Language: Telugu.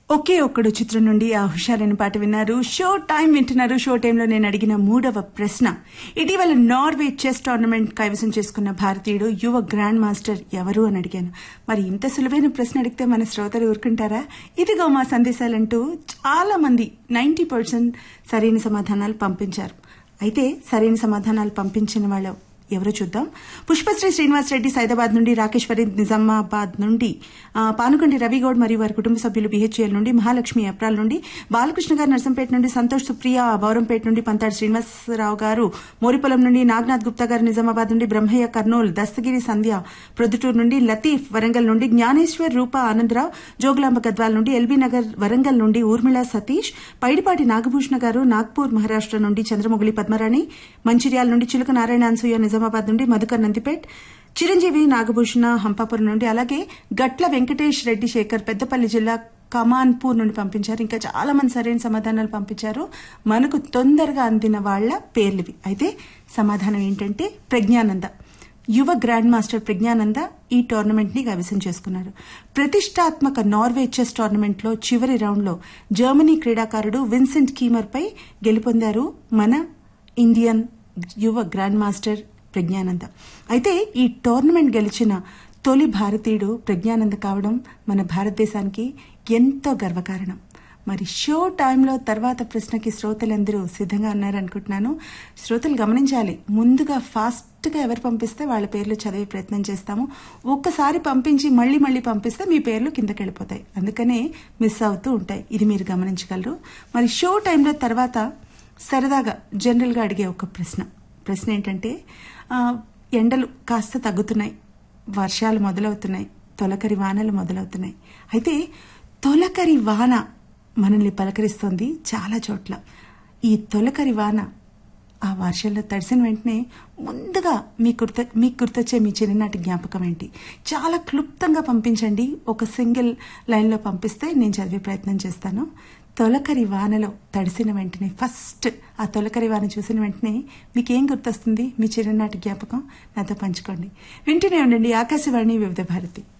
ఒకే ఒక్కడు చిత్రం నుండి ఆ హుషారైన పాట విన్నారు షో టైం వింటున్నారు షో టైంలో నేను అడిగిన మూడవ ప్రశ్న ఇటీవల నార్వే చెస్ టోర్నమెంట్ కైవసం చేసుకున్న భారతీయుడు యువ గ్రాండ్ మాస్టర్ ఎవరు అని అడిగాను మరి ఇంత సులువైన ప్రశ్న అడిగితే మన శ్రోతలు ఊరుకుంటారా ఇదిగో మా సందేశాలంటూ చాలా మంది నైన్టీ పర్సెంట్ సరైన సమాధానాలు పంపించారు అయితే సరైన సమాధానాలు పంపించిన వాళ్ళు ఎవరో చూద్దాం పుష్పశ్రీ శ్రీనివాస్ రెడ్డి సైదాబాద్ నుండి రాకేశ్వరి నిజామాబాద్ నుండి ఆ, పానుగంటి రవిగౌడ్ మరియు వారి కుటుంబ సభ్యులు బిహెచ్ఎల్ నుండి మహాలక్ష్మి అప్రాల్ నుండి బాలకృష్ణ గారు నర్సంపేట నుండి సంతోష్ సుప్రియ బౌరంపేట నుండి పంతాడు శ్రీనివాసరావు గారు మోరిపొలం నుండి నాగనాథ్ గుప్తా గారు నిజామాబాద్ నుండి బ్రహ్మయ్య కర్నూల్ దస్తగిరి సంధ్య ప్రొద్దుటూరు నుండి లతీఫ్ వరంగల్ నుండి జ్ఞానేశ్వర్ రూప ఆనందరావు జోగులాంబ గద్వాల్ నుండి ఎల్బీ నగర్ వరంగల్ నుండి ఊర్మిళ సతీష్ పైడిపాటి నాగభూషణ గారు నాగ్పూర్ మహారాష్ట్ర నుండి చంద్రమొగిలి పద్మరాణి మంచిర్యాల నుండి చిలుక నారాయణ అన్సూయ నిజామాబాద్ నుండి మధుకర్ నందిపేట్ చిరంజీవి నాగభూషణ హంపాపురం నుండి అలాగే గట్ల వెంకటేష్ రెడ్డి శేఖర్ పెద్దపల్లి జిల్లా కమాన్పూర్ నుండి పంపించారు ఇంకా చాలా మంది సరైన సమాధానాలు పంపించారు మనకు తొందరగా అందిన వాళ్ల పేర్లివి అయితే సమాధానం ఏంటంటే ప్రజ్ఞానంద యువ గ్రాండ్ మాస్టర్ ప్రజ్ఞానంద ఈ టోర్నమెంట్ ని కైవసం చేసుకున్నారు ప్రతిష్టాత్మక నార్వే చెస్ టోర్నమెంట్ లో చివరి రౌండ్ లో జర్మనీ క్రీడాకారుడు విన్సెంట్ కీమర్ పై గెలుపొందారు మన ఇండియన్ యువ గ్రాండ్ మాస్టర్ ప్రజ్ఞానంద అయితే ఈ టోర్నమెంట్ గెలిచిన తొలి భారతీయుడు ప్రజ్ఞానంద కావడం మన భారతదేశానికి ఎంతో గర్వకారణం మరి షో టైంలో తర్వాత ప్రశ్నకి శ్రోతలందరూ సిద్ధంగా ఉన్నారనుకుంటున్నాను శ్రోతలు గమనించాలి ముందుగా ఫాస్ట్గా ఎవరు పంపిస్తే వాళ్ళ పేర్లు చదివే ప్రయత్నం చేస్తాము ఒక్కసారి పంపించి మళ్ళీ మళ్ళీ పంపిస్తే మీ పేర్లు కిందకి వెళ్ళిపోతాయి అందుకనే మిస్ అవుతూ ఉంటాయి ఇది మీరు గమనించగలరు మరి షో టైంలో తర్వాత సరదాగా జనరల్గా అడిగే ఒక ప్రశ్న ప్రశ్న ఏంటంటే ఆ, ఎండలు కాస్త తగ్గుతున్నాయి వర్షాలు మొదలవుతున్నాయి తొలకరి వానలు మొదలవుతున్నాయి అయితే తొలకరి వాన మనల్ని పలకరిస్తోంది చాలా చోట్ల ఈ తొలకరి వాన ఆ వర్షంలో తడిసిన వెంటనే ముందుగా మీ గుర్త మీకు గుర్తొచ్చే మీ చిన్ననాటి జ్ఞాపకం ఏంటి చాలా క్లుప్తంగా పంపించండి ఒక సింగిల్ లైన్లో పంపిస్తే నేను చదివే ప్రయత్నం చేస్తాను తొలకరి వానలో తడిసిన వెంటనే ఫస్ట్ ఆ తొలకరి వాన చూసిన వెంటనే మీకేం గుర్తొస్తుంది మీ చిన్ననాటి జ్ఞాపకం నాతో పంచుకోండి వింటూనే ఉండండి ఆకాశవాణి వివిధ భారతి